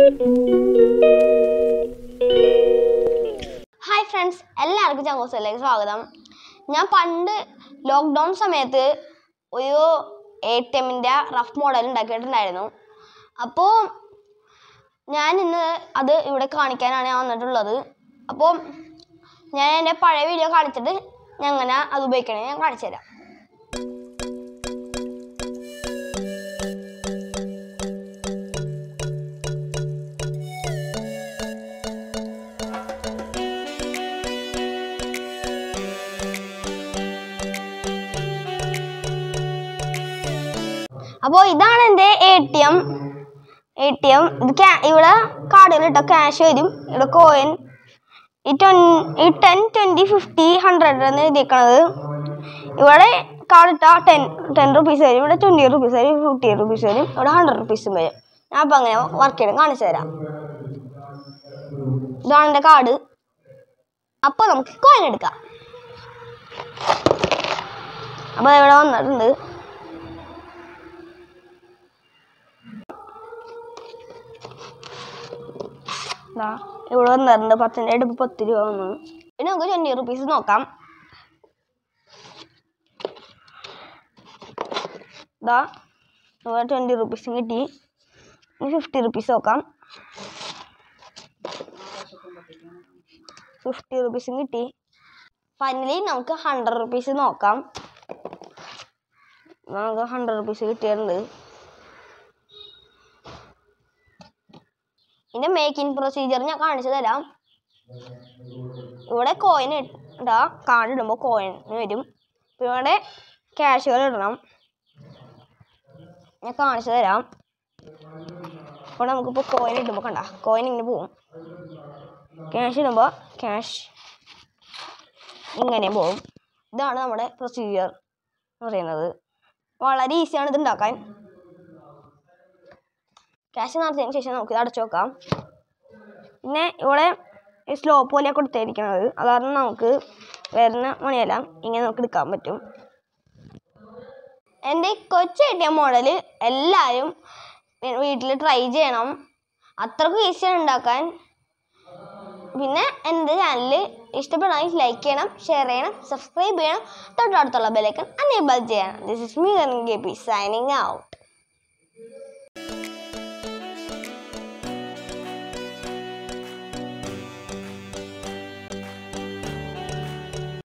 hi friends എല്ലാവർക്കും ചങ്ങോസിലേക്ക് സ്വാഗതം ഞാൻ പണ്ട് ലോക്ക്ഡൗൺ സമയത്ത് ഒരു എ ടി എമ്മിൻ്റെ റഫ് മോഡൽ ഉണ്ടാക്കിയിട്ടുണ്ടായിരുന്നു അപ്പോൾ ഞാൻ ഇന്ന് അത് ഇവിടെ കാണിക്കാനാണ് ഞാൻ വന്നിട്ടുള്ളത് അപ്പോൾ ഞാൻ എൻ്റെ പഴയ വീഡിയോ കാണിച്ചിട്ട് ഞാൻ എങ്ങനെ അത് ഉപയോഗിക്കണേ ഞാൻ കാണിച്ചു തരാം അപ്പോൾ ഇതാണ് എൻ്റെ A T M A T M ഇത് ക്യാ ഇവിടെ കാർഡുകളിട്ട ക്യാഷ് വരും ഇവിടെ കോയിൻ ഈ ട്വൻ ഈ ടെൻ ട്വൻറ്റി ഫിഫ്റ്റി ഹൺഡ്രഡ് എന്ന് എഴുതിയേക്കണത് ഇവിടെ കാർഡിട്ട ടെൻ ടെൻ റുപ്പീസ് വരും ഇവിടെ ട്വൻറ്റി റുപ്പീസ് വരും ഫിഫ്റ്റി റുപ്പീസ് വരും ഇവിടെ ഹൺഡ്രഡ് റുപ്പീസും വരും ഞാൻ അപ്പോൾ അങ്ങനെ വർക്ക് ചെയ്യണം കാണിച്ചു തരാം ഇതാണ് എൻ്റെ കാർഡ് അപ്പോൾ നമുക്ക് കോയിൻ എടുക്കാം അപ്പോൾ ഇവിടെ വന്നിട്ടുണ്ട് ദാ ഇവിടെ വന്നിട്ടുണ്ട് പത്തിൻ്റെ അടുപ്പ് പത്ത് രൂപ വന്നു ഇനി നമുക്ക് ട്വൻറ്റി റുപ്പീസ് നോക്കാം ദാ ഇവിടെ ട്വൻറ്റി റുപ്പീസും കിട്ടി ഇനി ഫിഫ്റ്റി റുപ്പീസ് നോക്കാം ഫിഫ്റ്റി റുപ്പീസും കിട്ടി ഫൈനലി നമുക്ക് ഹൺഡ്രഡ് റുപ്പീസ് നോക്കാം നമുക്ക് ഹൺഡ്രഡ് റുപ്പീസ് കിട്ടിയിട്ടുണ്ട് ഇതിന്റെ മേക്കിംഗ് പ്രൊസീജിയർ ഞാൻ കാണിച്ചു തരാം ഇവിടെ കോയിൻ ഇട്ടാ കാർഡ് ഇടുമ്പോൾ കോയിൻ വരും പിന്നെ ഇവിടെ ക്യാഷുകൾ ഇടണം ഞാൻ കാണിച്ചു തരാം അപ്പോൾ നമുക്കിപ്പോൾ കോയിൻ ഇടുമ്പോൾ കണ്ട കോയിൻ ഇങ്ങനെ പോവും ക്യാഷ് ഇടുമ്പോൾ ക്യാഷ് ഇങ്ങനെ പോവും ഇതാണ് നമ്മുടെ പ്രൊസീജിയർ എന്ന് പറയുന്നത് വളരെ ഈസിയാണ് ഇത് ഉണ്ടാക്കാൻ ക്യാഷ് നടത്തിയതിന് ശേഷം നമുക്ക് ഇത് അടച്ചു വെക്കാം പിന്നെ ഇവിടെ സ്ലോ പോലെ കൊടുത്തിരിക്കുന്നത് അതാണ് നമുക്ക് വരുന്ന മണിയെല്ലാം ഇങ്ങനെ നമുക്ക് എടുക്കാൻ പറ്റും എൻ്റെ കൊച്ചു കിട്ടിയ മോഡൽ എല്ലാവരും വീട്ടിൽ ട്രൈ ചെയ്യണം അത്രക്കും ഈസിയാണ് ഉണ്ടാക്കാൻ പിന്നെ എൻ്റെ ചാനൽ ഇഷ്ടപ്പെടണമെങ്കിൽ ലൈക്ക് ചെയ്യണം ഷെയർ ചെയ്യണം സബ്സ്ക്രൈബ് ചെയ്യണം തൊട്ടടുത്തുള്ള ബെലൈക്കൺ അനേബിൾ ചെയ്യണം this is me K P signing ആവും